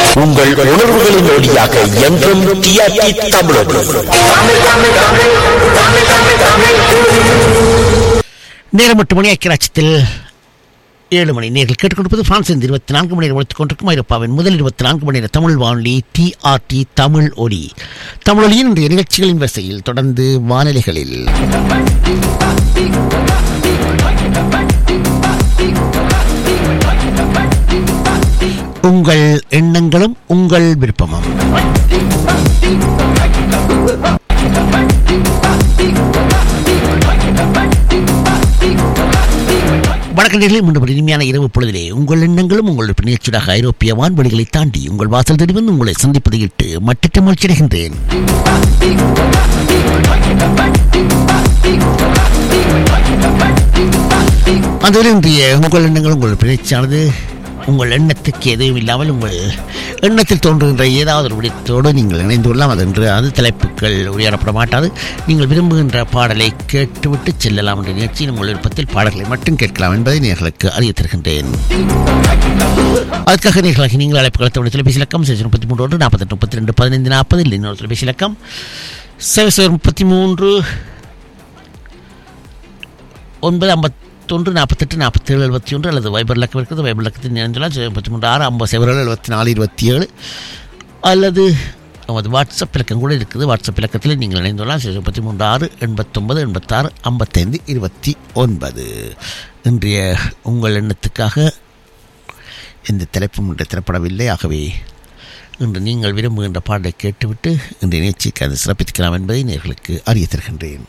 உங்கள் உணர்வுகளின் ஒளியாக என்றும் டிஆர்டி தமிழொலி நேரம் எட்டு மணி ஐக்கியராட்சத்தில் ஏழு மணி நேரில் கேட்டுக்கொண்டிருப்பது பிரான்சின் இருபத்தி நான்கு மணி நேரம் ஒழித்துக் கொண்டிருக்கும் ஐரோப்பாவின் முதல் இருபத்தி நான்கு மணி நேர தமிழ் வானொலி டிஆர்டி தமிழ் ஒலி தமிழ் ஒலியின் இன்றைய நிகழ்ச்சிகளின் வரிசையில் தொடர்ந்து வானொலிகளில் உங்கள் எண்ணங்களும் உங்கள் விருப்பமும் வடக்கண்டிலே மீண்டும் ஒரு இனிமையான இரவு பொழுதிலே உங்கள் எண்ணங்களும் உங்கள் நிகழ்ச்சியாக ஐரோப்பிய வான்வெளிகளை தாண்டி உங்கள் வாசல் தேடி வந்து உங்களை சந்திப்பதை இட்டு மட்டற்ற மகிழ்ச்சி அடைகின்றேன் அதுவரை இன்றைய உங்கள் எண்ணங்கள் உங்கள் பிணைச்சானது உங்கள் எண்ணத்துக்கு எதுவும் இல்லாமல் உங்கள் எண்ணத்தில் தோன்றுகின்ற ஏதாவது ஒரு விடயத்தோடு நீங்கள் இணைந்து கொள்ளலாம் அதென்று அது தலைப்புகள் உரையாடப்பட மாட்டாது நீங்கள் விரும்புகின்ற பாடலை கேட்டுவிட்டு செல்லலாம் என்ற நிகழ்ச்சியில் உங்கள் விருப்பத்தில் பாடல்களை மட்டும் கேட்கலாம் என்பதை நேர்களுக்கு அறிய தருகின்றேன் அதுக்காக நேர்களாகி நீங்கள் அழைப்பு கலத்த தொலைபேசி இலக்கம் சேஷன் முப்பத்தி மூன்று ஒன்று நாற்பத்தெட்டு முப்பத்தி ரெண்டு பதினைந்து நாற்பது இல்லை இன்னொரு தொலைபேசி இலக்கம் சேவசர் முப்பத்தி மூன்று ஒன்பது ஐம்பத்தொன்று நாற்பத்தெட்டு நாற்பத்தேழு எழுபத்தி ஒன்று அல்லது வைபர் இலக்கம் இருக்கிறது வைபர் இலக்கத்தில் நினைஞ்சலாம் முப்பத்தி மூன்று ஆறு ஐம்பது சைபர்கள் எழுபத்தி நாலு இருபத்தி ஏழு அல்லது நமது வாட்ஸ்அப் இலக்கம் கூட இருக்குது வாட்ஸ்அப் இலக்கத்தில் நீங்கள் இணைந்துள்ளலாம் முப்பத்தி மூன்று ஆறு எண்பத்தொன்பது எண்பத்தாறு ஐம்பத்தைந்து இருபத்தி ஒன்பது இன்றைய உங்கள் எண்ணத்துக்காக இந்த தலைப்பும் இன்று திறப்படவில்லை ஆகவே இன்று நீங்கள் விரும்புகின்ற பாடலை கேட்டுவிட்டு இந்த நிகழ்ச்சிக்கு அதை சிறப்பிக்கலாம் என்பதை நேர்களுக்கு அறிய தருகின்றேன்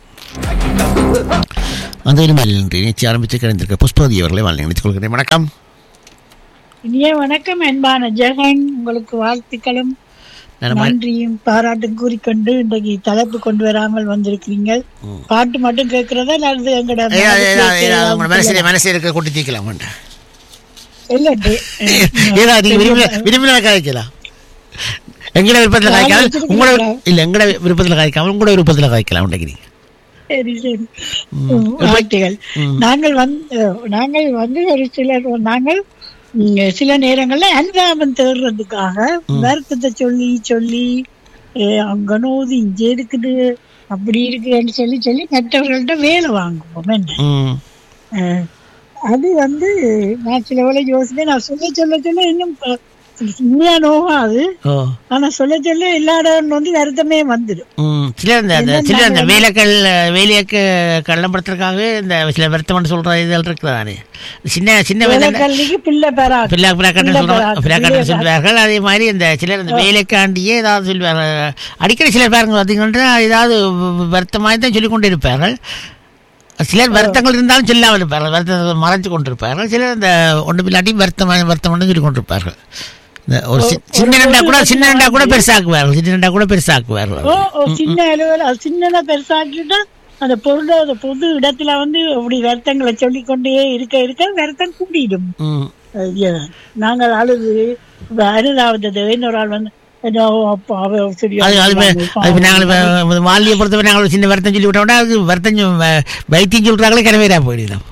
அந்த இனிமேல் இன்று நிகழ்ச்சி ஆரம்பித்து கிடந்திருக்க புஷ்பவதி அவர்களை வாழ்ந்து நினைத்துக் கொள்கிறேன் வணக்கம் இனிய வணக்கம் அன்பான ஜெகன் உங்களுக்கு வாழ்த்துக்களும் நலமா நன்றியும் பாராட்டும் கூறிக்கொண்டு இன்றைக்கு தலைப்பு கொண்டு வராமல் வந்திருக்கிறீங்க பாட்டு மட்டும் கேட்கிறதா அல்லது எங்கட ஏய், ஏய், ஏய், ஏய், உங்க மனசில் மனசில் இருக்க கொட்டி தீக்கலாம் வேண்டாம் இல்லட்டு ஏதா நீங்க விரும்பின விரும்பின காய்க்கலாம் எங்கட விருப்பத்தில் காய்க்காமல் உங்களோட இல்ல எங்கட விருப்பத்தில் காய்க்காமல் உங்களோட விருப்பத்தில் காய்க்கலாம் உண்டைக்கிறீங்க சரி சரி வாழ்த்துகள் நாங்கள் வந்து நாங்கள் வந்து ஒரு சிலர் நாங்கள் ம், சில நேரங்கள்ல அனுதாபம் தேடுறதுக்காக வருத்தத்தை சொல்லி சொல்லி ஏ, அங்க நோது இங்க இருக்குது அப்படி இருக்குன்னு சொல்லி சொல்லி மற்றவர்கள்ட்ட வேலை வாங்குவோம் என்ன ம் அஹ், அது வந்து நான் சில வேலை யோசிப்பேன் நான் சொல்ல சொல்ல சொல்ல இன்னும் ப- உண்மையா நோகாது ஓ ஆனா சொல்ல சொல்ல எல்லா இடம் வந்து வருத்தமே வந்துடும் ம் சில இந்த அந்த சில அந்த வேலைக்கள் வேலையக்கு கள்ளம்படுத்துறதுக்காகவே இந்த சில வருத்தம் சொல்ற இதெல்லாம் இருக்குதானே சின்ன சின்ன வேலை கல்விக்கு பிள்ளை பெறா பிள்ளை பிள்ளைக்காட்டு பிள்ளை சொல்றாங்க பெறாது. பிள்ளைக்காட்டு சொல்வார்கள் அதே மாதிரி இந்த சிலர் இந்த வேலைக்காண்டியே ஏதாவது சொல்வார்கள் அடிக்கடி சிலர் பாருங்க பார்த்தீங்கன்னா ஏதாவது வருத்தமாக தான் சொல்லிக் கொண்டு இருப்பார்கள் சிலர் வருத்தங்கள் இருந்தாலும் சொல்லாமல் இருப்பார்கள் வருத்தத்தை மறைச்சு கொண்டிருப்பார்கள் சிலர் இந்த ஒன்று பிள்ளாட்டி வருத்தமான வருத்தம் சொல்லி கொண்டிருப்பார்கள் இந்த ஒரு சி- சின்ன ரெண்டா கூட சின்ன ரெண்டா கூட பெருசாக்குவார்கள் சின்ன ரெண்டா கூட பெருசாக்குவார்கள் ஓ ஓ, சின்ன அலுவல் அது சின்னதா பெருசாக்கிட்டா அந்த பொருளை அந்த பொது இடத்துல வந்து அப்படி வருத்தங்களை சொல்லிக் கொண்டே இருக்க இருக்க வருத்தம் கூடிடும் ம் ஐயா, நாங்கள் அழுது இப்ப அழுதாவது இன்னொரு ஆள் வந்து என்னோ அப்பா அவ சரியா அது அது இல்லாம இப்ப- அது இப்ப நாங்கள் இப்ப வாழ்வியை பொறுத்தவரை நாங்கள் ஒரு சின்ன வருத்தம் சொல்லி விட்டோம்னா அதுக்கு வருத்தம் சொ- வ- வைத்தியம் சொல்றாங்களே கனவேரா போயிடலாம்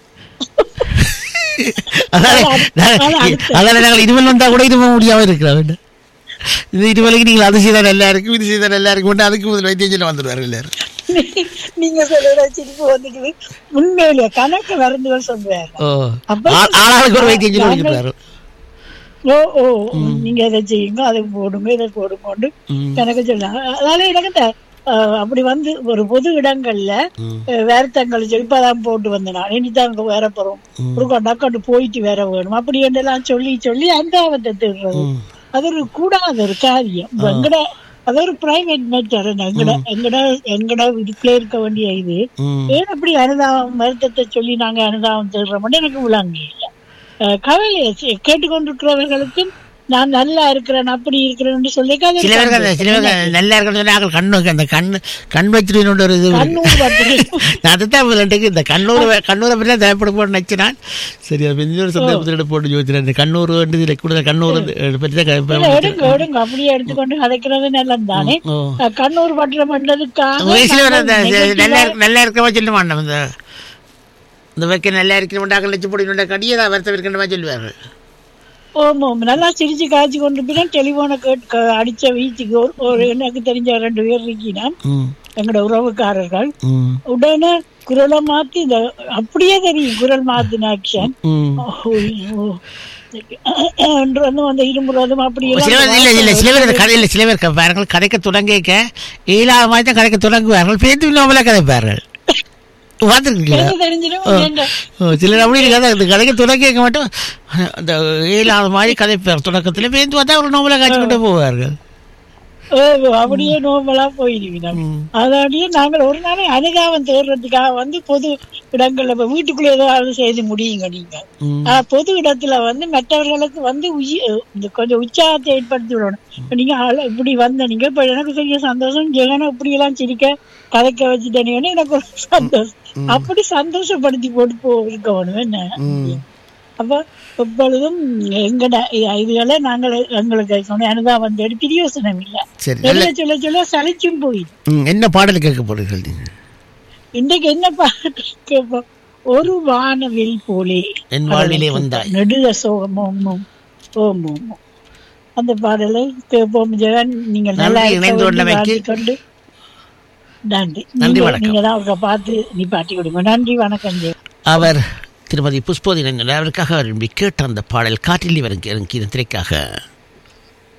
அதனால நாங்க- அதனால நாங்கள் இருமல் வந்தா கூட இருமல் முடியாம இருக்கிறோம் என்ன? இது இருமலுக்கு நீங்கள் அது செய்தால் நல்லா இருக்கும் இது செய்தால் நல்லா இருக்கும் அதுக்கு முதல் வைத்தியம் சொல்ல வந்துடுவார்கள் எல்லாரும் நீங்க சொல்ற சிரிப்பு வந்துட்டு உண்மையிலே கணக்கு மருந்துகள் சொல்றாரு ஓ அப்ப- ஆள்- ஆளாளுக்கு ஒரு வைத்தியம் சொல்லி கொடுக்கிறாரு ஓ ஓ நீங்க இதை செய்யுங்க அதை போடுங்க இதை போடுங்க எனக்கு சொன்னாங்க அதனால எனக்கு இந்த அஹ், அப்படி வந்து ஒரு பொது இடங்கள்ல அஹ், வருத்தங்கள் சொல்லி இப்பதான் போட்டு வந்தேன் நான் இனிதான் அங்க வேற போறோம் ஒரு கொண்டாக்கொண்டு போயிட்டு வேற வேணும் அப்படி என்றெல்லாம் சொல்லி சொல்லி அந்த அவத்தை தேடுறது அது ஒரு கூடாத ஒரு காரியம் எங்கட அது ஒரு பிரைவேட் மேட்டர் எங்கட எங்கட எங்கட வீட்டுல இருக்க வேண்டிய இது ம் ஏன் அப்படி அனுதாபம் வருத்தத்தை சொல்லி நாங்க அனுதாபம் தேடுறோம்னு எனக்கு விளங்க இல்லை அஹ் கவலையை செ- கேட்டுக்கொண்டிருக்கிறவர்களுக்கும் நான் நல்லா இருக்கிறேன் அப்படி இருக்கிறேன்னு சொல்லி கதை சில பேருக்கு அந்த சில பேருக்கு நல்லா இருக்கணும்னு சொல்லி ஆக்கள் கண்ணு அந்த கண்ணு கண் வச்சிருந்த ஒரு இது இருக்கு. கண்ணூர் பத்திரி நான் அதுதான் முதல்ல இந்த கண்ணூர் கண்ணூரை பற்றி தேவைப்பட போட்டு நினச்சினான் சரி அது இன்னொரு சந்தர்ப்பத்தில் போட்டு யோசிச்சினேன் இந்த கண்ணூர் வந்து இதில் கூட கண்ணூர் பற்றி தான் இல்ல, க- எடுங்க எடுங்க அப்படியே எடுத்துக்கொண்டு கதைக்கிறது நல்லது தானே ஓ. அஹ் கண்ணூர் பட்டினம் பண்றதுக்காக வயசுல வர அந்த நாங்கள் நல்லா நிகழ்ச்சியில- இருக்கு- நல்லா இருக்கிறவா சொல்ல மாட்டோம் இந்த இந்த வைக்க நல்லா இருக்கிறவண்டாக்கள் லட்சம் போடி கடியதா வருத்தம் இருக்கின்ற மாதிரி சொல்லுவார்கள் ஓம் ஓம் நல்லா சிரிச்சு காய்ச்சி கொண்டு போய் டெலிபோனை கேட்டு அடிச்ச வீச்சுக்கு ஒரு ஒரு எனக்கு தெரிஞ்ச ரெண்டு பேர் இருக்கினா ம் எங்களோட உறவுக்காரர்கள் ம் உடனே குரலை மாத்தி இந்த அப்படியே தெரியும் குரல் மாத்தின ஆக்ஷன் ம் என்று வந்து அந்த இருமுறதும் அப்படி சில பேர் இல்லை இல்லை சில பேர் இந்த கதையில் சில பேர் பாருங்கள் கதைக்க தொடங்கிக்க இயலாத மாதிரி தான் கதைக்க தொடங்குவார்கள் பேருந்து இல்லாமல கதைப்பார்கள் பார்த்துருக்கீங்களா எனக்கு தெரிஞ்சிடும் ஏன்டா, ஓ, சிலர் அப்படி இருக்காது இந்த கதைக்கு தொடங்கிக்க மட்டும் அந்த இயலாத மாதிரி கதைப்பார் தொடக்கத்தில் பேருந்து பார்த்தா ஒரு நோம்பலாக காய்ச்சி கொண்டு போவார்கள் ஓ, அப்படியே நோம்பலா போயிருவினோம் அதோடய நாங்கள் ஒரு நாளை அனுகாவம் தேடுறதுக்காக வந்து பொது இடங்கள்ல இப்ப வீட்டுக்குள்ள ஏதாவது செய்து முடியுங்க நீங்க ம். ஆ, பொது இடத்துல வந்து மற்றவர்களுக்கு வந்து உயி- இந்த கொஞ்சம் உற்சாகத்தை ஏற்படுத்தி விடணும் இப்ப நீங்க ஆள- இப்படி வந்த நீங்க இப்ப எனக்கு பெரிய சந்தோஷம் ஜெகனை இப்படி எல்லாம் சிரிக்க கதைக்க வச்சுட்டேனே எனக்கு ஒரு சந்தோஷம் அப்படி சந்தோஷப்படுத்தி போட்டு போ இருக்கணும் என்ன அப்ப எப்பொழுதும் எங்கட இதுகளை நாங்கள் எங்களுக்கு சொன்ன அனுதாபம் தேடி பிரியோசனம் இல்லை சரி நல்ல சொல்ல சொல்ல சொல்ல சலிச்சும் போயிடும் ம், என்ன பாடல் கேட்க போறீர்கள் நீங்கள் இன்றைக்கு என்ன பாட்டு கேட்போம் ஒரு வானவில் போலே என் வாழ்விலே வந்தாய் நெடுக சோகமும் ஓம் ஓம் அந்த பாடலை கேட்போம் ஜெகன் நீங்க நல்லா நன்றி, இணைந்து இருக்க கொண்டமைக்கு. வேண்டி கொண்டு நன்றி நன்றி, நீங்க- வணக்கம். நீங்க தான் அவரை பார்த்து நீ பாட்டி கொடுங்க நன்றி வணக்கம் ஜெகன் அவர் திருமதி புஷ்போதி அவருக்காக விரும்பி கேட்ட அந்த பாடல் காற்றில் இறங்கி இறங்கி திரைக்காக